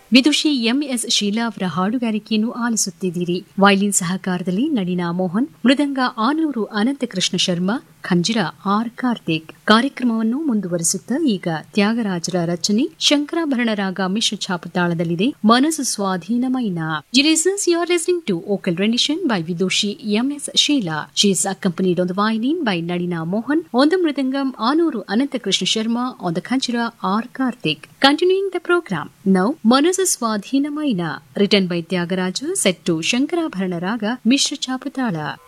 ವಿದುಷಿ MS Sheela ಅವರ ಹಾಡುಗಾರಿಕೆಯನ್ನು ಆಲಿಸುತ್ತಿದ್ದೀರಿ ವೈಲಿನ್ ಸಹಕಾರದಲ್ಲಿ ನಳಿನಾ ಮೋಹನ್ ಮೃದಂಗ ಆನೂರು ಅನಂತಕೃಷ್ಣ ಶರ್ಮಾ ಖಂಜಿರ ಆರ್ ಕಾರ್ತಿಕ್ ಕಾರ್ಯಕ್ರಮವನ್ನು ಮುಂದುವರಿಸುತ್ತಾ ಈಗ ತ್ಯಾಗರಾಜರ ರಚನೆ ಶಂಕರಾಭರಣ ರಾಗ ಮಿಶ್ರ ಛಾಪತಾಳದಲ್ಲಿದೆ ಮನಸ್ಸು ಸ್ವಾಧೀನಮೈನ ಜಿರೇಸನ್ಸ್ you are listening to vocal rendition by Vidushi MS Sheela she is accompanied on the violin by Nadina Mohan, on the mridangam Anuru Anantakrishna Sharma, on the khanchira R. Karthik. Continuing the program, now Manasa Swadhina Maina, written by Tyagaraja, set to Shankarabharana Raga, Mishra Chapatala.